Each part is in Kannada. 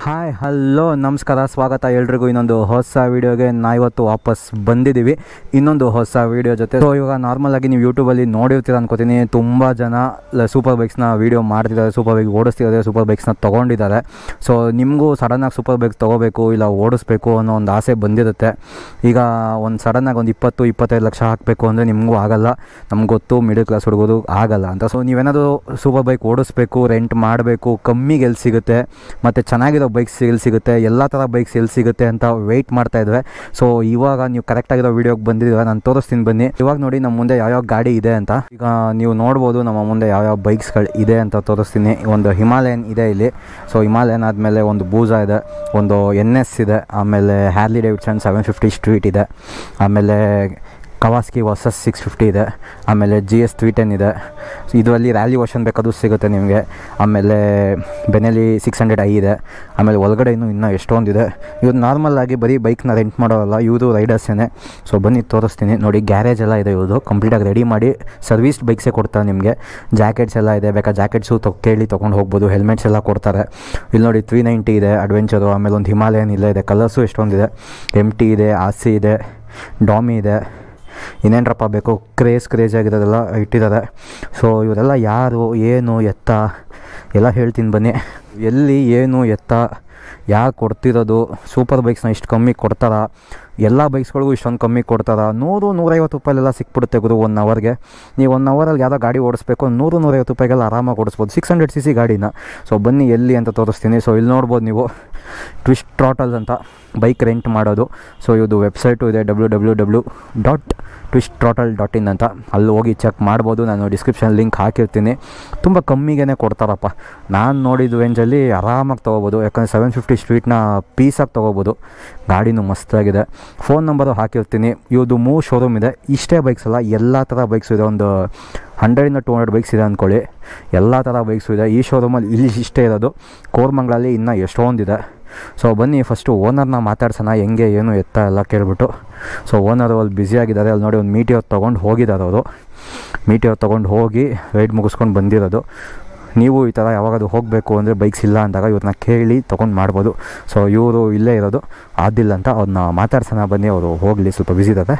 ಹಾಯ್ ಹಲೋ ನಮಸ್ಕಾರ ಸ್ವಾಗತ ಎಲ್ರಿಗೂ ಇನ್ನೊಂದು ಹೊಸ ವೀಡಿಯೋಗೆ ನಾ ಇವತ್ತು ವಾಪಸ್ ಬಂದಿದ್ದೀವಿ ಇನ್ನೊಂದು ಹೊಸ ವೀಡಿಯೋ ಜೊತೆ ಸೊ ಇವಾಗ ನಾರ್ಮಲ್ ಆಗಿ ನೀವು ಯೂಟ್ಯೂಬಲ್ಲಿ ನೋಡಿರ್ತೀರ ಅನ್ಕೋತೀನಿ ತುಂಬ ಜನ ಸೂಪರ್ ಬೈಕ್ಸ್ನ ವೀಡಿಯೋ ಮಾಡ್ತಿದ್ದಾರೆ ಸೂಪರ್ ಬೈಕ್ ಓಡಿಸ್ತಿದ್ದಾರೆ ಸೂಪರ್ ಬೈಕ್ಸ್ನ ತೊಗೊಂಡಿದ್ದಾರೆ ಸೊ ನಿಮಗೂ ಸಡನ್ನಾಗಿ ಸೂಪರ್ ಬೈಕ್ ತೊಗೋಬೇಕು ಇಲ್ಲ ಓಡಿಸ್ಬೇಕು ಅನ್ನೋ ಒಂದು ಆಸೆ ಬಂದಿರುತ್ತೆ ಈಗ ಒಂದು ಸಡನ್ನಾಗಿ ಒಂದು ಇಪ್ಪತ್ತು ಇಪ್ಪತ್ತೈದು ಲಕ್ಷ ಹಾಕಬೇಕು ಅಂದರೆ ನಿಮಗೂ ಆಗಲ್ಲ ನಮ್ಗೆ ಗೊತ್ತು ಮಿಡಲ್ ಕ್ಲಾಸ್ ಹುಡುಗರು ಆಗಲ್ಲ ಅಂತ ಸೊ ನೀವೇನಾದರೂ ಸೂಪರ್ ಬೈಕ್ ಓಡಿಸ್ಬೇಕು ರೆಂಟ್ ಮಾಡಬೇಕು ಕಮ್ಮಿಗೆ ಎಲ್ಲಿ ಸಿಗುತ್ತೆ ಮತ್ತು ಚೆನ್ನಾಗಿರೋ ಬೈಕ್ಸ್ ಎಲ್ಲಿ ಸಿಗುತ್ತೆ ಎಲ್ಲ ಥರ ಬೈಕ್ಸ್ ಎಲ್ಲಿ ಸಿಗುತ್ತೆ ಅಂತ ವೆಯ್ಟ್ ಮಾಡ್ತಾ ಇದ್ವಿ ಸೊ ಇವಾಗ ನೀವು ಕರೆಕ್ಟಾಗಿರೋ ವೀಡಿಯೋಗೆ ಬಂದಿದ್ದೀರ ನಾನು ತೋರಿಸ್ತೀನಿ ಬನ್ನಿ ಇವಾಗ ನೋಡಿ ನಮ್ಮ ಮುಂದೆ ಯಾವ್ಯಾವ ಗಾಡಿ ಇದೆ ಅಂತ ಈಗ ನೀವು ನೋಡ್ಬೋದು ನಮ್ಮ ಮುಂದೆ ಯಾವ್ಯಾವ ಬೈಕ್ಸ್ಗಳು ಇದೆ ಅಂತ ತೋರಿಸ್ತೀನಿ ಒಂದು ಹಿಮಾಲಯನ್ ಇದೆ ಇಲ್ಲಿ ಸೊ ಹಿಮಾಲಯನ್ ಆದಮೇಲೆ ಒಂದು ಬೂಜಾ ಇದೆ ಒಂದು ಎನ್ ಎಸ್ ಇದೆ ಆಮೇಲೆ Harley Davidson seven fifty street ಇದೆ ಆಮೇಲೆ ಕವಾಸ್ಕಿ ವರ್ಸಸ್ ಸಿಕ್ಸ್ ಫಿಫ್ಟಿ ಇದೆ ಆಮೇಲೆ ಜಿ ಎಸ್ ತ್ರೀ ಟೆನ್ ಇದೆ ಸೊ ಇದರಲ್ಲಿ ರ್ಯಾಲಿ ವರ್ಷನ್ ಬೇಕಾದ್ರೂ ಸಿಗುತ್ತೆ ನಿಮಗೆ ಆಮೇಲೆ ಬೆನೆಲಿ ಸಿಕ್ಸ್ ಹಂಡ್ರೆಡ್ ಐ ಇದೆ ಆಮೇಲೆ ಒಳಗಡೆ ಇನ್ನೂ ಇನ್ನೂ ಎಷ್ಟೊಂದಿದೆ ಇವ್ರು ನಾರ್ಮಲ್ ಆಗಿ ಬರೀ ಬೈಕ್ನ ರೆಂಟ್ ಮಾಡೋಲ್ಲ ಇವರು ರೈಡರ್ಸೇನೆ ಸೊ ಬನ್ನಿ ತೋರಿಸ್ತೀನಿ ನೋಡಿ ಗ್ಯಾರೇಜ್ ಎಲ್ಲ ಇದೆ ಇವ್ರದ್ದು ಕಂಪ್ಲೀಟಾಗಿ ರೆಡಿ ಮಾಡಿ ಸರ್ವಿಸ್ ಬೈಕ್ಸೇ ಕೊಡ್ತಾರೆ ನಿಮಗೆ ಜಾಕೆಟ್ಸ್ ಎಲ್ಲ ಇದೆ ಬೇಕಾ ಜಾಕೆಟ್ಸು ತೊ ಕೇಳಿ ತೊಗೊಂಡು ಹೋಗ್ಬೋದು ಹೆಲ್ಮೆಟ್ಸ್ ಎಲ್ಲ ಕೊಡ್ತಾರೆ ಇಲ್ಲಿ ನೋಡಿ ತ್ರೀ ನೈಂಟಿ ಇದೆ ಅಡ್ವೆಂಚರು ಆಮೇಲೆ ಒಂದು ಹಿಮಾಲಯನ್ ಇಲ್ಲ ಇದೆ ಕಲರ್ಸು ಎಷ್ಟೊಂದಿದೆ ಎಮ್ ಟಿ ಇದೆ ಆರ್ ಸಿ ಇದೆ ಡಾಮಿ ಇದೆ ಇನ್ನೇನರಪ್ಪ ಬೇಕು ಕ್ರೇಜ್ ಕ್ರೇಜ್ ಆಗಿರೋದೆಲ್ಲ ಇಟ್ಟಿದ್ದಾರೆ ಸೊ ಇವರೆಲ್ಲ ಯಾರು ಏನು ಎತ್ತ ಎಲ್ಲ ಹೇಳ್ತೀನಿ ಬನ್ನಿ ಎಲ್ಲಿ ಏನು ಎತ್ತ ಯಾಕೆ ಕೊಡ್ತಿರೋದು ಸೂಪರ್ ಬೈಕ್ಸ್ನ ಇಷ್ಟು ಕಮ್ಮಿ ಕೊಡ್ತಾರಾ ಎಲ್ಲ ಬೈಕ್ಸ್ಗಳಿಗೂ ಇಷ್ಟೊಂದು ಕಮ್ಮಿ ಕೊಡ್ತಾರಾ ನೂರು ನೂರೈವತ್ತು ರೂಪಾಯಿಲೆಲ್ಲ ಸಿಕ್ಬಿಡುತ್ತೆ ಗುರು ಒನ್ ಅವರ್ಗೆ ನೀವು ಒನ್ ಅವರಲ್ಲಿ ಯಾವುದೋ ಗಾಡಿ ಓಡಿಸ್ಬೇಕು ನೂರು ನೂರೈವತ್ತು ರೂಪಾಯಿಗೆಲ್ಲ ಆರಾಮಾಗಿ ಓಡಿಸ್ಬೋದು ಸಿಕ್ಸ್ ಹಂಡ್ರೆಡ್ ಸಿ ಸಿ ಗಾಡಿನ ಸೊ ಬನ್ನಿ ಎಲ್ಲಿ ಅಂತ ತೋರಿಸ್ತೀನಿ ಸೊ ಇಲ್ಲಿ ನೋಡ್ಬೋದು ನೀವು ಟ್ವಿಸ್ಟ್ ಟ್ರಾಟಲ್ಸ್ ಅಂತ ಬೈಕ್ ರೆಂಟ್ ಮಾಡೋದು ಸೊ ಇದು ವೆಬ್ಸೈಟು ಇದೆ W W W dot Twist Throttle dot in ಅಂತ ಅಲ್ಲಿ ಹೋಗಿ ಚೆಕ್ ಮಾಡ್ಬೋದು ನಾನು ಡಿಸ್ಕ್ರಿಪ್ಷನ್ ಲಿಂಕ್ ಹಾಕಿರ್ತೀನಿ ತುಂಬ ಕಮ್ಮಿಗೆ ಕೊಡ್ತಾರಪ್ಪ ನಾನು ನೋಡಿದ ರೇಂಜಲ್ಲಿ ಆರಾಮಾಗಿ ತೊಗೋಬೋದು ಯಾಕಂದರೆ ಸೆವೆನ್ ಫಿಫ್ಟಿ ಸ್ಟ್ರೀಟ್ನ ಪೀಸಾಗಿ ತೊಗೋಬೋದು ಗಾಡಿನೂ ಮಸ್ತಾಗಿದೆ ಫೋನ್ ನಂಬರು ಹಾಕಿರ್ತೀನಿ ಇವ್ರದ್ದು ಮೂರು ಶೋರೂಮ್ ಇದೆ ಇಷ್ಟೇ ಬೈಕ್ಸ್ ಅಲ್ಲ ಎಲ್ಲ ಥರ ಬೈಕ್ಸ್ ಇದೆ ಒಂದು ಹಂಡ್ರೆಡಿಂದ ಟು ಹಂಡ್ರೆಡ್ ಬೈಕ್ಸ್ ಇದೆ ಅಂದ್ಕೊಳ್ಳಿ ಎಲ್ಲ ಥರ ಬೈಕ್ಸು ಇದೆ ಈ ಶೋರೂಮಲ್ಲಿ ಇಲ್ಲಿ ಇಷ್ಟೇ ಇರೋದು ಕೋರ್ಮಂಗ್ಲಲ್ಲಿ ಇನ್ನೂ ಎಷ್ಟೊಂದಿದೆ ಸೊ ಬನ್ನಿ ಫಸ್ಟು ಓನರ್ನ ಮಾತಾಡ್ಸೋಣ ಹೆಂಗೆ ಏನು ಎತ್ತ ಎಲ್ಲ ಕೇಳ್ಬಿಟ್ಟು ಸೊ ಓನರು ಅಲ್ಲಿ ಬ್ಯುಸಿಯಾಗಿದ್ದಾರೆ ಅಲ್ಲಿ ನೋಡಿ ಒಂದು ಮೀಟಿಯವ್ರು ತೊಗೊಂಡು ಹೋಗಿದ್ದಾರೆ ಅವರು ಮೀಟಿಯವ್ರು ತೊಗೊಂಡು ಹೋಗಿ ರೈಡ್ ಮುಗಿಸ್ಕೊಂಡು ಬಂದಿರೋದು ನೀವು ಈ ಥರ ಯಾವಾಗಾದ್ರೂ ಹೋಗಬೇಕು ಅಂದರೆ ಬೈಕ್ಸ್ ಇಲ್ಲ ಅಂದಾಗ ಇವ್ರನ್ನ ಕೇಳಿ ತೊಗೊಂಡು ಮಾಡ್ಬೋದು ಸೊ ಇವರು ಇಲ್ಲೇ ಇರೋದು ಆದಿಲ್ಲ ಅಂತ ಅವ್ರನ್ನ ಮಾತಾಡ್ಸೋಣ ಬನ್ನಿ ಅವರು ಹೋಗಲಿ ಸ್ವಲ್ಪ ಬ್ಯುಸಿ ಇದ್ದಾರೆ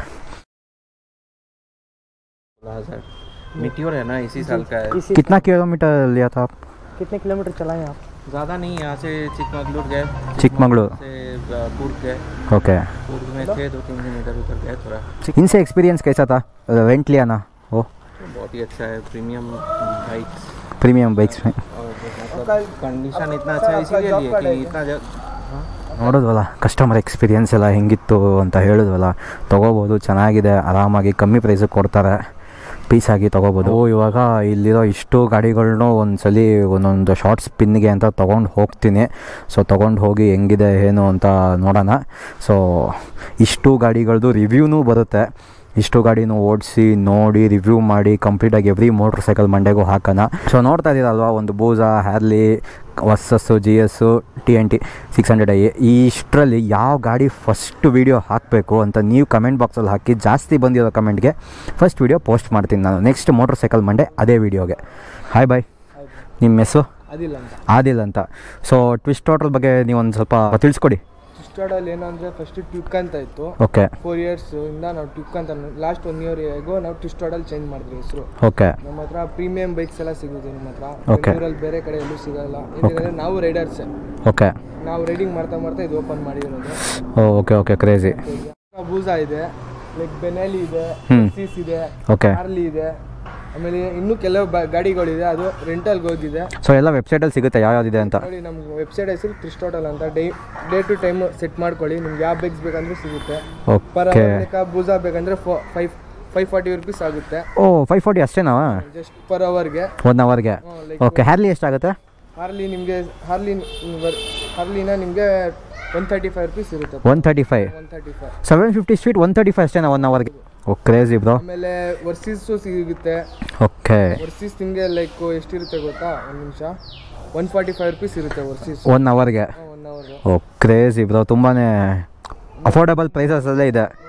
मिट्योर है ना इसी साल का है इसी कितना किलोमीटर लिया था आप कितने किलोमीटर चलाए आप ज़्यादा नहीं यहाँ से चिकमगलूर गए चिकमंगलूर। से अ, कुर्ग गए ओके कुर्ग में थे दो तीन किलोमीटर उधर गए थोड़ा इनसे एक्सपीरियंस कैसा था रेंट लिया ना वो तो बहुत ही अच्छा है प्रीमियम बाइक्स प्रीमियम बाइक्स में और मतलब कंडीशन इतना अच्छा है इसीलिए लिए कि इतना जब हाँ ನೋಡೋದ್ವಲ್ಲ ಕಸ್ಟಮರ್ ಎಕ್ಸ್ಪೀರಿಯನ್ಸ್ ಎಲ್ಲ ಹೆಂಗಿತ್ತು ಅಂತ ಹೇಳಿದ್ವಲ್ಲ ತೊಗೋಬೋದು ಚೆನ್ನಾಗಿದೆ ಆರಾಮಾಗಿ ಕಮ್ಮಿ ಪ್ರೈಸಿಗೆ ಕೊಡ್ತಾರೆ ಪೀಸಾಗಿ ತೊಗೋಬೋದು ಇವಾಗ ಇಲ್ಲಿರೋ ಇಷ್ಟು ಗಾಡಿಗಳ್ನು ಒಂದ್ಸಲಿ ಒಂದೊಂದು ಶಾರ್ಟ್ ಸ್ಪಿನ್ಗೆ ಅಂತ ತೊಗೊಂಡು ಹೋಗ್ತೀನಿ ಸೊ ತೊಗೊಂಡು ಹೋಗಿ ಹೆಂಗಿದೆ ಏನು ಅಂತ ನೋಡೋಣ ಸೊ ಇಷ್ಟು ಗಾಡಿಗಳದ್ದು ರಿವ್ಯೂನೂ ಬರುತ್ತೆ ಇಷ್ಟು ಗಾಡಿನೂ ಓಡಿಸಿ ನೋಡಿ ರಿವ್ಯೂ ಮಾಡಿ ಕಂಪ್ಲೀಟಾಗಿ ಎವ್ರಿ ಮೋಟ್ರ್ ಸೈಕಲ್ ಮಂಡೆಗೂ ಹಾಕೋಣ ಸೊ ನೋಡ್ತಾ ಇದ್ದೀರಲ್ವ ಒಂದು ಬೂಜಾ Harley Versys G S T N T six hundred I ಇಷ್ಟರಲ್ಲಿ ಯಾವ ಗಾಡಿ ಫಸ್ಟ್ ವೀಡಿಯೋ ಹಾಕಬೇಕು ಅಂತ ನೀವು ಕಮೆಂಟ್ ಬಾಕ್ಸಲ್ಲಿ ಹಾಕಿ ಜಾಸ್ತಿ ಬಂದಿರೋ ಕಮೆಂಟ್ಗೆ ಫಸ್ಟ್ ವೀಡಿಯೋ ಪೋಸ್ಟ್ ಮಾಡ್ತೀನಿ ನಾನು ನೆಕ್ಸ್ಟ್ ಮೋಟ್ರ್ ಸೈಕಲ್ ಮಂಡೆ ಅದೇ ವೀಡಿಯೋಗೆ ಹಾಯ್ ಬಾಯ್ ನಿಮ್ಮ ಹೆಸರು ಅದಿಲ್ಲ ಅಂತ ಆದಿಲ್ ಅಂತ ಸೊ ಟ್ವಿಸ್ಟ್ ಟೋಟಲ್ ಬಗ್ಗೆ ನೀವು ಒಂದು ಸ್ವಲ್ಪ ತಿಳಿಸ್ಕೊಡಿ ಸ್ಟಾರ್ಟಲ್ಲಿ ಏನಂದ್ರೆ ಫಸ್ಟ್ ಟ್ಯೂಕ್ ಅಂತ ಇತ್ತು ಓಕೆ ಫೋರ್ ಇಯರ್ಸ್ ಇಂದ ನಾವು ಟ್ಯೂಕ್ ಅಂತ ಲಾಸ್ಟ್ ಒನ್ ಇಯರ್ ಆಗೋ ನಾವು ಟ್ವಿಸ್ಟಾಡಲ್ಲಿ ಚೇಂಜ್ ಮಾಡಿದ್ವಿ ಹೆಸರು ಓಕೆ ನಮ್ಮ ಹತ್ರ ಪ್ರೀಮಿಯಂ ಬೈಕ್ಸ್ ಎಲ್ಲ ಸಿಗುತ್ತೆ ನಮ್ಮ ಹತ್ರ Okay. ಬೆಂಗಳೂರಲ್ಲಿ ಬೇರೆ ಕಡೆ ಎಲ್ಲೂ ಸಿಗಲ್ಲ ಯಾಕಂದ್ರೆ ನಾವು ರೈಡರ್ಸ್ ಓಕೆ ನಾವು ರೈಡಿಂಗ್ ಮಾಡ್ತಾ ಮಾಡ್ತಾ ಇದು ಓಪನ್ ಮಾಡಿರೋದು ಓಕೆ ಓಕೆ ಕ್ರೇಜಿ ಬೂಸಾ ಇದೆ ಲೈಕ್ ಬೆನೆಲಿ ಇದೆ ಹ್ಮ್. ಸೀಸ್ ಇದೆ ಓಕೆ ಕಾರ್ಲಿ ಇದೆ ಆಮೇಲೆ ಇನ್ನೂ ಕೆಲವು ಬ- ಗಾಡಿಗಳಿದೆ ಅದು ರೆಂಟಲ್ಗೆ ಹೋಗಿದೆ ಸೊ ಎಲ್ಲ ವೆಬ್ಸೈಟಲ್ಲಿ ಸಿಗುತ್ತೆ ಯಾವ್ಯಾವ್ದಿದೆ ಅಂತ ನೋಡಿ ನಮ್ಮ ವೆಬ್ಸೈಟ್ ಹೆಸರು ಕ್ರಿಸ್ಟೋಟಲ್ ಅಂತ day day to time set ಮಾಡ್ಕೊಳ್ಳಿ ನಿಮ್ಗೆ ಯಾವ ಬೈಕ್ಸ್ ಬೇಕಂದ್ರೂ ಸಿಗುತ್ತೆ ಪರ್ ಓಕೆ ಅವರ್ ಬೇಕಾ ಬೂಸಾ ಬೇಕಂದ್ರೆ ಫೈವ್ ಫೈವ್ ಫಾರ್ಟಿ ರುಪೀಸ್ ಆಗುತ್ತೆ ಓ ಫೈವ್ ಫಾರ್ಟಿ ಅಷ್ಟೇನಾ ಜಸ್ಟ್ ಪರ್ ಅವರ್ಗೆ ಒನ್ ಅವರ್ಗೆ ಲೈಕ್ ಓಕೆ ಹ್ಯಾರ್ಲಿ ಎಷ್ಟಾಗುತ್ತೆ ಹಾರ್ಲಿ ನಿಮಗೆ ಹಾರ್ಲಿ ಹಾರ್ಲಿನ ನಿಮಗೆ ಒನ್ ತರ್ಟಿ ಫೈವ್ ರುಪೀಸ್ ಇರುತ್ತೆ one thirty five one thirty five seven fifty street one thirty five ಅಷ್ಟೇನಾ ಒನ್ ಅವರ್ಗೆ ಓ ಕ್ರೇಜಿ ಬ್ರೋ ಆಮೇಲೆ ವರ್ಸೀಸು ಸಿಗುತ್ತೆ ಓಕೆ ವರ್ಸೀಸ್ ನಿಮಗೆ ಲೈಕ್ ಎಷ್ಟಿರುತ್ತೆ ಗೊತ್ತಾ ಒಂದು ನಿಮಿಷ ಒನ್ ಫಾರ್ಟಿ ಫೈವ್ ರುಪೀಸ್ ಇರುತ್ತೆ ವರ್ಸೀಸ್ ಒನ್ ಅವರ್ಗೆ one hour oh crazy bro ತುಂಬಾ ಅಫೋರ್ಡಬಲ್ ಪ್ರೈಸಸಲ್ಲೇ ಇದೆ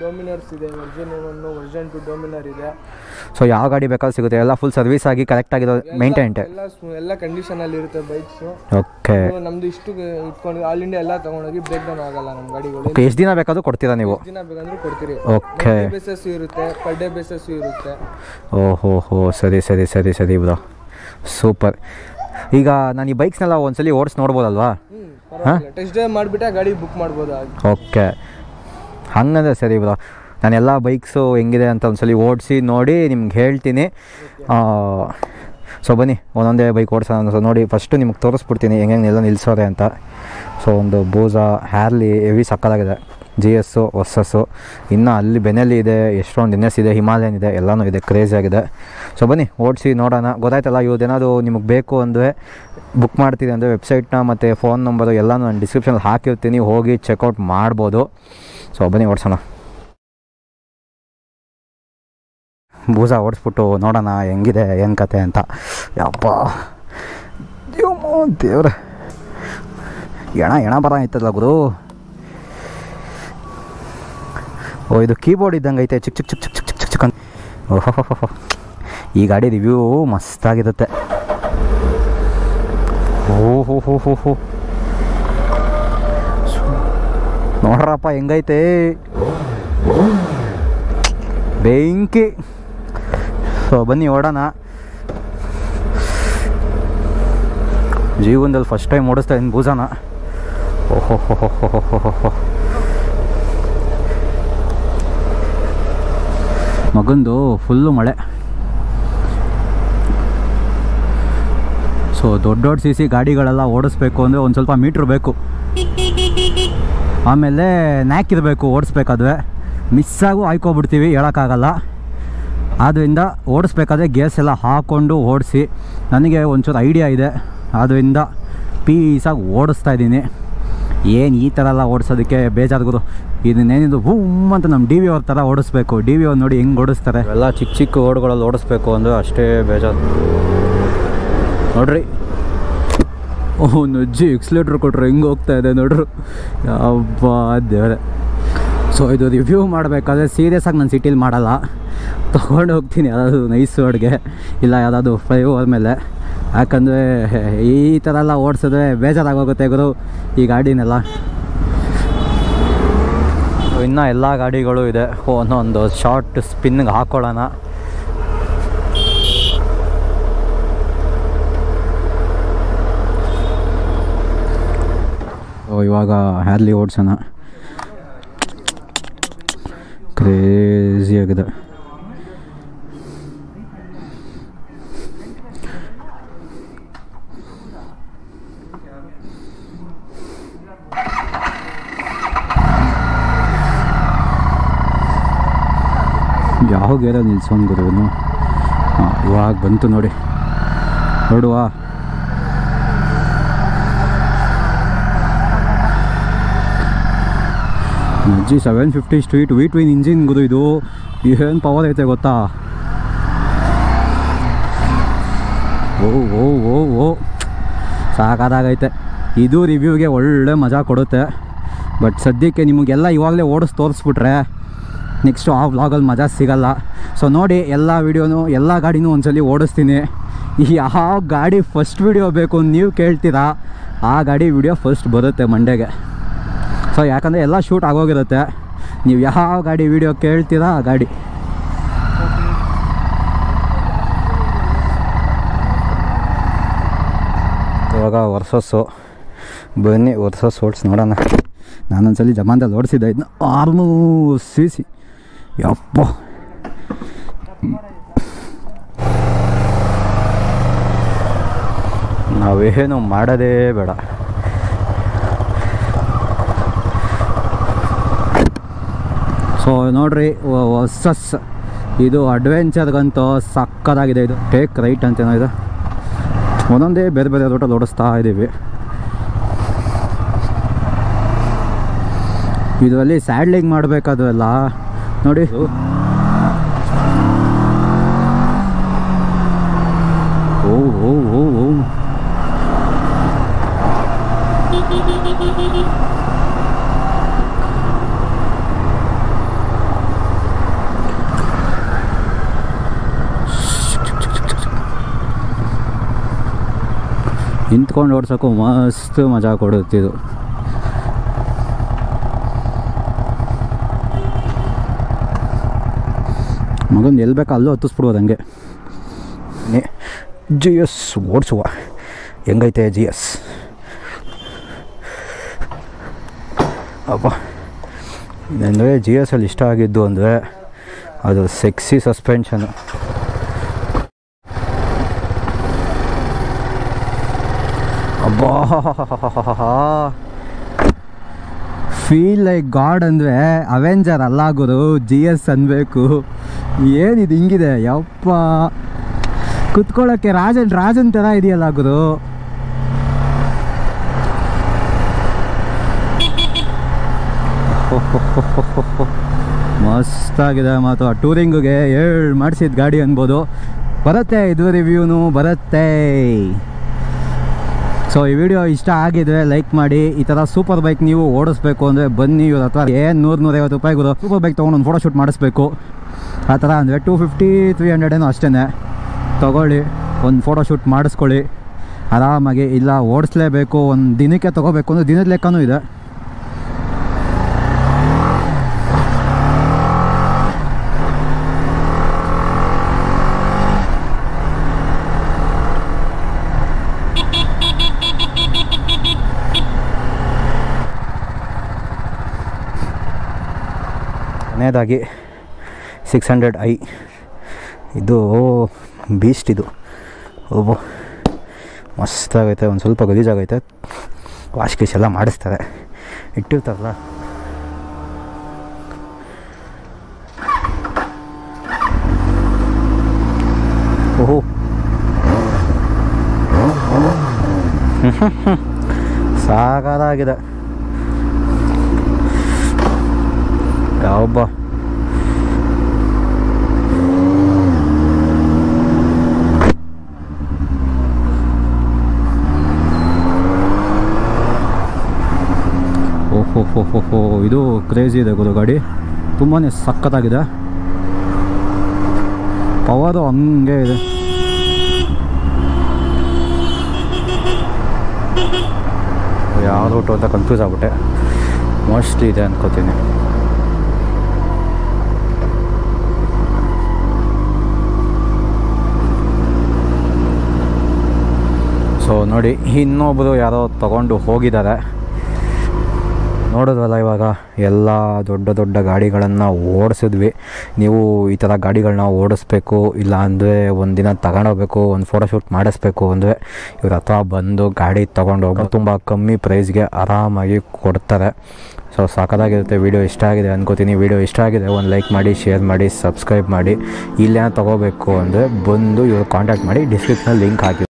ಡೊಮಿನರ್ಸ್ ಇದೆ version one version two Dominar ಇದೆ ಸೊ ಯಾವ ಗಾಡಿ ಬೇಕಾದ್ರೂ ಸಿಗುತ್ತೆ ಎಲ್ಲ ಫುಲ್ ಸರ್ವಿಸ್ ಆಗಿ ಕರೆಕ್ಟ್ ಆಗಿರೋ ಮೇಂಟೈನ್ಟ್ ಎಲ್ಲ ಸ್ಮೂ- ಎಲ್ಲ ಕಂಡೀಷನ್ ಅಲ್ಲಿ ಇರುತ್ತೆ ಬೈಕ್ಸ್ ಓಕೆ ನಮ್ದು ಇಷ್ಟು ಇಟ್ಕೊಂಡು ಆಲ್ ಇಂಡಿಯಾ ಎಲ್ಲ ತಗೊಂಡೋಗಿ ಬ್ರೇಕ್ ಡೌನ್ ಆಗಲ್ಲ ನಮ್ಮ ಗಾಡಿಗಳು ಓಕೆ ಎಷ್ಟು ದಿನ ಬೇಕಾದ್ರೂ ಕೊಡ್ತೀರಾ ನೀವು ದಿನ ಬೇಕಂದ್ರೆ ಕೊಡ್ತೀರಿ ಓಕೆ ಬೇಸಸ್ ಇರುತ್ತೆ ಪರ್ ಡೇ ಬೇಸಸ್ ಇರುತ್ತೆ ಓಹೋ ಹೋ ಸರಿ ಸರಿ ಸರಿ ಸರಿ ಬ್ರೋ ಸೂಪರ್ ಈಗ ನಾನು ಈ ಬೈಕ್ಸ್ನೆಲ್ಲ ಒಂದ್ಸಲಿ ಓಡಿಸಿ ನೋಡ್ಬೋದಲ್ವಾ ಹ್ಮ್ ಪರವಾಗಿಲ್ಲ ಟೆಸ್ಟ್ ಡ್ರೈವ್ ಮಾಡಿಬಿಟ್ಟೆ ಗಾಡಿ ಬುಕ್ ಮಾಡ್ಬೋದು ಆಗ ಓಕೆ ಹಂಗಂದ್ರೆ ಸರಿ ಬ್ರೋ ನಾನು ಎಲ್ಲ ಬೈಕ್ಸು ಹೆಂಗಿದೆ ಅಂತ ಒಂದ್ಸಲಿ ಓಡಿಸಿ ನೋಡಿ ನಿಮ್ಗೆ ಹೇಳ್ತೀನಿ ಸೊ ಬನ್ನಿ ಒಂದೊಂದೇ ಬೈಕ್ ಓಡಿಸೋಣ ಸೊ ನೋಡಿ ಫಸ್ಟು ನಿಮ್ಗೆ ತೋರಿಸ್ಬಿಡ್ತೀನಿ ಹೆಂಗೆ ಎಲ್ಲ ನಿಲ್ಲಿಸೋರೆ ಅಂತ ಸೊ ಒಂದು ಬೂಸಾ ಹ್ಯಾರ್ಲಿ ಹೆವಿ ಸಕ್ಕದಾಗಿದೆ ಜಿ ಎಸ್ಸು ಹೊಸ್ಸಸ್ಸು ಇನ್ನು ಅಲ್ಲಿ ಬೆನೆಲ್ಲಿ ಇದೆ ಎಷ್ಟೊಂದು ಎನ್ ಎಸ್ ಇದೆ ಹಿಮಾಲಯನ್ ಇದೆ ಎಲ್ಲನೂ ಇದೆ ಕ್ರೇಜಿ ಆಗಿದೆ ಸೊ ಬನ್ನಿ ಓಡಿಸಿ ನೋಡೋಣ ಗೊತ್ತಾಯ್ತಲ್ಲ ಇವ್ರದ್ದೇನಾದ್ರು ನಿಮಗೆ ಬೇಕು ಅಂದರೆ ಬುಕ್ ಮಾಡ್ತೀರಿ ಅಂದರೆ ವೆಬ್ಸೈಟ್ನ ಮತ್ತು ಫೋನ್ ನಂಬರು ಎಲ್ಲನೂ ನಾನು ಡಿಸ್ಕ್ರಿಪ್ಷನಲ್ಲಿ ಹಾಕಿರ್ತೀನಿ ಹೋಗಿ ಚೆಕ್ಔಟ್ ಮಾಡ್ಬೋದು ಸೊ ಬನ್ನಿ ಓಡಿಸೋಣ ಬೂಸ ಓಡಿಸ್ಬಿಟ್ಟು ನೋಡೋಣ ಹೆಂಗಿದೆ ಏನು ಕತೆ ಅಂತ ಯಪ್ಪ ದೇವ್ರ ಎಣ ಎಣ ಬರ ಆಯ್ತಲ್ಲ ಗುರು ಓ ಇದು ಕೀಬೋರ್ಡ್ ಇದ್ದಂಗೆ ಐತೆ ಚಿಕ್ ಚಿಕ್ ಚಿಕ್ ಚಿಕ್ ಚಿಕ್ ಚಿಕ್ ಚಿಕ್ ಅಂತ ಓಹೋ ಈ ಗಾಡಿ ರಿವ್ಯೂ ಮಸ್ತಾಗಿರುತ್ತೆ ಓಹೋ ಹೋ ಹೋ ಹೋ ನೋಡ್ರಪ್ಪ ಹೆಂಗೈತೆ ಬೆಂಕಿ ಸೊ ಬನ್ನಿ ಓಡೋಣ ಜೀವನದಲ್ಲಿ ಫಸ್ಟ್ ಟೈಮ್ ಓಡಿಸ್ತಾ ಇದ್ದೀನಿ ಭೂಜಾನ ಓಹೋ ಹೋ ಹೋ ಹೋ ಹೋ ಹೋ ಹೋ ಮಗಂದು ಫುಲ್ಲು ಮಳೆ ಸೊ ದೊಡ್ಡ ದೊಡ್ಡ ಸಿ ಸಿ ಗಾಡಿಗಳೆಲ್ಲ ಓಡಿಸ್ಬೇಕು ಅಂದರೆ ಒಂದು ಸ್ವಲ್ಪ ಮೀಟ್ರ್ ಬೇಕು ಆಮೇಲೆ ನ್ಯಾಕ್ ಇರಬೇಕು ಓಡಿಸ್ಬೇಕಾದ್ರೆ ಮಿಸ್ಸಾಗೂ ಆಯ್ಕೊಬಿಡ್ತೀವಿ ಹೇಳೋಕ್ಕಾಗಲ್ಲ ಆದ್ದರಿಂದ ಓಡಿಸ್ಬೇಕಾದ್ರೆ ಗೇರ್ಸ್ ಎಲ್ಲ ಹಾಕ್ಕೊಂಡು ಓಡಿಸಿ ನನಗೆ ಒಂಚೂರು ಐಡಿಯಾ ಇದೆ ಆದ್ದರಿಂದ ಪೀಸಾಗಿ ಓಡಿಸ್ತಾ ಇದ್ದೀನಿ ಏನು ಈ ಥರ ಎಲ್ಲ ಓಡಿಸೋದಕ್ಕೆ ಬೇಜಾರು ಇದನ್ನೇನಿದು ಬೂಮ್ ಅಂತ ನಮ್ಮ ಡಿ ವಿ ಅವ್ರ ಥರ ಓಡಿಸ್ಬೇಕು ಡಿ ವಿ ಅವ್ರು ನೋಡಿ ಹೆಂಗೆ ಓಡಿಸ್ತಾರೆ ಎಲ್ಲ ಚಿಕ್ಕ ಚಿಕ್ಕ ಓಡ್ಗಳಲ್ಲಿ ಓಡಿಸ್ಬೇಕು ಅಂದರೆ ಅಷ್ಟೇ ಬೇಜಾರು ನೋಡ್ರಿ ಓಹ್ ನಜ್ಜಿ ಎಕ್ಸ್ಲೇಟ್ರ್ ಕೊಟ್ರು ಹೆಂಗೆ ಹೋಗ್ತಾ ಇದೆ ನೋಡ್ರು ಅಬ್ಬಾ ದೇವ್ರೆ ಸೊ ಇದು ರಿವ್ಯೂ ಮಾಡಬೇಕಾದ್ರೆ ಸೀರಿಯಸ್ಸಾಗಿ ನಾನು ಸಿಟಿಲಿ ಮಾಡಲ್ಲ ತೊಗೊಂಡು ಹೋಗ್ತೀನಿ ಯಾವ್ದಾದ್ರು ನೈಸ್ ರೋಡ್ಗೆ ಇಲ್ಲ ಯಾವುದಾದ್ರು ಫ್ಲೈಓವರ್ ಮೇಲೆ ಯಾಕಂದರೆ ಈ ಥರ ಎಲ್ಲ ಓಡಿಸಿದ್ರೆ ಬೇಜಾರಾಗೋಗುತ್ತೆ ಗುರು ಈ ಗಾಡಿನೆಲ್ಲ ಇನ್ನೂ ಎಲ್ಲ ಗಾಡಿಗಳು ಇದೆ ಒಂದೊಂದು ಶಾರ್ಟ್ ಸ್ಪಿನ್ಗೆ ಹಾಕ್ಕೊಳ್ಳೋಣ ಓ ಇವಾಗ ಹ್ಯಾರ್ಲಿ ಓಡಿಸೋಣ ಕ್ರೇಜಿ ಆಗಿದೆ ಯಾವ ಗೇರ ನಿಲ್ಸೋನ್ ಗುರು ಇವನು ಹಾಂ ಇವಾಗ ಬಂತು ನೋಡಿ ನೋಡುವ ಅಜ್ಜಿ seven fifty street V twin engine ಗುರು ಇದು ಏನು ಪವರ್ ಐತೆ ಗೊತ್ತಾ ಓ ಓ ಓ ಓ ಸಾಕಾದಾಗೈತೆ ಇದು ರಿವ್ಯೂಗೆ ಒಳ್ಳೆ ಮಜಾ ಕೊಡುತ್ತೆ ಬಟ್ ಸದ್ಯಕ್ಕೆ ನಿಮಗೆಲ್ಲ ಇವಾಗಲೇ ಓಡಿಸ್ ತೋರಿಸ್ಬಿಟ್ರೆ ನೆಕ್ಸ್ಟು ಆ ವ್ಲಾಗಲ್ಲಿ ಮಜಾ ಸಿಗಲ್ಲ ಸೊ ನೋಡಿ ಎಲ್ಲ ವೀಡಿಯೋನು ಎಲ್ಲ ಗಾಡಿನೂ ಒಂದ್ಸಲಿ ಓಡಿಸ್ತೀನಿ ಯಾವ ಗಾಡಿ ಫಸ್ಟ್ ವೀಡಿಯೋ ಬೇಕು ನೀವು ಕೇಳ್ತೀರಾ ಆ ಗಾಡಿ ವಿಡಿಯೋ ಫಸ್ಟ್ ಬರುತ್ತೆ ಮಂಡೆಗೆ ಸೊ ಯಾಕಂದರೆ ಎಲ್ಲ ಶೂಟ್ ಆಗೋಗಿರುತ್ತೆ ನೀವು ಯಾವ ಗಾಡಿ ವಿಡಿಯೋ ಕೇಳ್ತೀರಾ ಆ ಗಾಡಿ ಇವಾಗ ವರ್ಸಸ್ಸು ಬನ್ನಿ ವರ್ಸಸ್ ಓಡಿಸಿ ನೋಡೋಣ ನಾನೊಂದ್ಸಲಿ ಜಮಾನ್ದಲ್ಲಿ ಓಡಿಸಿದ್ದೆ ಇದನ್ನ ಆರ್ನೂರು ಸಿ ಸಿ ಯಪ್ಪ ನಾವೇನು ಮಾಡೋದೇ ಬೇಡ ಸೊ ನೋಡ್ರಿ ವ- ವರ್ಸಸ್ ಇದು ಅಡ್ವೆಂಚರ್ಗಂತೂ ಸಕ್ಕದಾಗಿದೆ ಇದು ಟೇಕ್ ರೈಟ್ ಅಂತೇನೋ ಇದು ಒಂದೊಂದೇ ಬೇರೆ ಬೇರೆ ರೋಟಲ್ಲಿ ಓಡಿಸ್ತಾ ಇದ್ದೀವಿ ಇದರಲ್ಲಿ ಸ್ಯಾಡ್ಲಿಂಗ್ ಮಾಡಬೇಕಾದ್ರೆಲ್ಲ ನೋಡಿ ಓ ಓ ಓ ಓ ನಿಂತ್ಕೊಂಡು ಓಡ್ಸೋಕ್ಕೂ ಮಸ್ತ್ ಮಜಾ ಕೊಡುತ್ತಿದ್ದು ಮಗನ್ ಎಲ್ಲಿ ಬೇಕು ಅಲ್ಲೂ ಹತ್ತಿಸ್ಬಿಡ್ಬೋದು ಹಂಗೆ ಜಿ ಎಸ್ ಓಡಿಸುವ ಹೆಂಗೈತೆ ಜಿ ಎಸ್ ಅಪ್ಪ ಅಂದರೆ ಜಿ ಎಸ್ ಅಲ್ಲಿ ಇಷ್ಟ ಆಗಿದ್ದು ಅಂದರೆ ಅದು ಸೆಕ್ಸಿ ಸಸ್ಪೆನ್ಷನು ಅಬ್ಬಾ ಫೀಲ್ ಲೈಕ್ ಗಾಡ್ ಅಂದರೆ ಅವೆಂಜರ್ ಅಲ್ಲ ಗುರು ಜಿ ಎಸ್ ಅನ್ಬೇಕು ಏನಿದು ಹಿಂಗಿದೆ ಯಪ್ಪ ಕುತ್ಕೊಳ್ಳೋಕ್ಕೆ ರಾಜನ್ ರಾಜನ್ ಥರ ಇದೆಯಲ್ಲ ಗುರು ಮಸ್ತಾಗಿದೆ ಮಾತು ಆ ಟೂರಿಂಗಿಗೆ ಏಳು ಮಾಡಿಸಿದ ಗಾಡಿ ಅನ್ಬೋದು ಬರುತ್ತೆ ಇದು ರಿವ್ಯೂನು ಬರುತ್ತೆ ಸೊ ಈ ವಿಡಿಯೋ ಇಷ್ಟ ಆಗಿದ್ರೆ ಲೈಕ್ ಮಾಡಿ ಈ ಥರ ಸೂಪರ್ ಬೈಕ್ ನೀವು ಓಡಿಸ್ಬೇಕು ಅಂದರೆ ಬನ್ನಿ ಇವ್ರ ಹತ್ರ ಏನು ನೂರು ನೂರೈವತ್ತು ರೂಪಾಯಿಗೂ ಸೂಪರ್ ಬೈಕ್ ತೊಗೊಂಡು ಒಂದು ಫೋಟೋ ಶೂಟ್ ಮಾಡಿಸ್ಬೇಕು ಆ ಥರ ಅಂದರೆ ಟೂ ಫಿಫ್ಟಿ ತ್ರೀ ಹಂಡ್ರೆಡ್ ಏನೋ ಅಷ್ಟೇ ತೊಗೊಳ್ಳಿ ಒಂದು ಫೋಟೋ ಶೂಟ್ ಮಾಡಿಸ್ಕೊಳ್ಳಿ ಆರಾಮಾಗಿ ಇಲ್ಲ ಓಡಿಸ್ಲೇಬೇಕು ಒಂದು ದಿನಕ್ಕೆ ತೊಗೋಬೇಕು ಅಂದರೆ ದಿನದ ಲೆಕ್ಕನೂ ಇದೆ ಕೊನೆಯದಾಗಿ ಸಿಕ್ಸ್ ಹಂಡ್ರೆಡ್ ಐ ಇದು ಬೀಸ್ಟ್ ಇದು ಓಬೋ ಮಸ್ತಾಗೈತೆ ಒಂದು ಸ್ವಲ್ಪ ಗಲೀಜಾಗೈತೆ ವಾಶ್ ಗೀಶ್ ಎಲ್ಲ ಮಾಡಿಸ್ತಾರೆ ಇಟ್ಟಿರ್ತಾರಲ್ಲ ಓಹೋ ಸಾಕಾಗಿದೆ ಯಾವೊಬ್ಬ ಓಹೋ ಹೋ ಹೋ ಹೋ ಇದು ಕ್ರೇಜಿ ಇದೆ ಗುರು ಗಾಡಿ ತುಂಬಾ ಸಖತ್ತಾಗಿದೆ ಪವರು ಹಂಗೆ ಇದೆ ಯಾವ ರೂಟು ಅಂತ ಕನ್ಫ್ಯೂಸ್ ಆಗ್ಬಿಟ್ಟೆ ಮೋಸ್ಟ್ಲಿ ಇದೆ ಅನ್ಕೋತೀನಿ ಸೊ ನೋಡಿ ಇನ್ನೊಬ್ಬರು ಯಾರೋ ತಗೊಂಡು ಹೋಗಿದ್ದಾರೆ ನೋಡಿದ್ವಲ್ಲ ಇವಾಗ ಎಲ್ಲ ದೊಡ್ಡ ದೊಡ್ಡ ಗಾಡಿಗಳನ್ನು ಓಡಿಸಿದ್ವಿ ನೀವು ಈ ಥರ ಗಾಡಿಗಳನ್ನ ಓಡಿಸ್ಬೇಕು ಇಲ್ಲ ಅಂದರೆ ಒಂದಿನ ತಗೊಂಡೋಗ್ಬೇಕು ಒಂದು ಫೋಟೋಶೂಟ್ ಮಾಡಿಸ್ಬೇಕು ಅಂದರೆ ಇವ್ರ ಹತ್ರ ಬಂದು ಗಾಡಿ ತೊಗೊಂಡು ಹೋಗ್ಬೋದು ತುಂಬ ಕಮ್ಮಿ ಪ್ರೈಸ್ಗೆ ಆರಾಮಾಗಿ ಕೊಡ್ತಾರೆ ಸೊ ಸಾಕಾಗಿರುತ್ತೆ ವಿಡಿಯೋ ಇಷ್ಟ ಆಗಿದೆ ಅನ್ಕೋತೀನಿ ವಿಡಿಯೋ ಇಷ್ಟ ಆಗಿದೆ ಒಂದು ಲೈಕ್ ಮಾಡಿ ಶೇರ್ ಮಾಡಿ ಸಬ್ಸ್ಕ್ರೈಬ್ ಮಾಡಿ ಇಲ್ಲೇನೋ ತೊಗೋಬೇಕು ಅಂದರೆ ಬಂದು ಇವ್ರು ಕಾಂಟ್ಯಾಕ್ಟ್ ಮಾಡಿ ಡಿಸ್ಕ್ರಿಪ್ಷನಲ್ಲಿ ಲಿಂಕ್ ಹಾಕಿ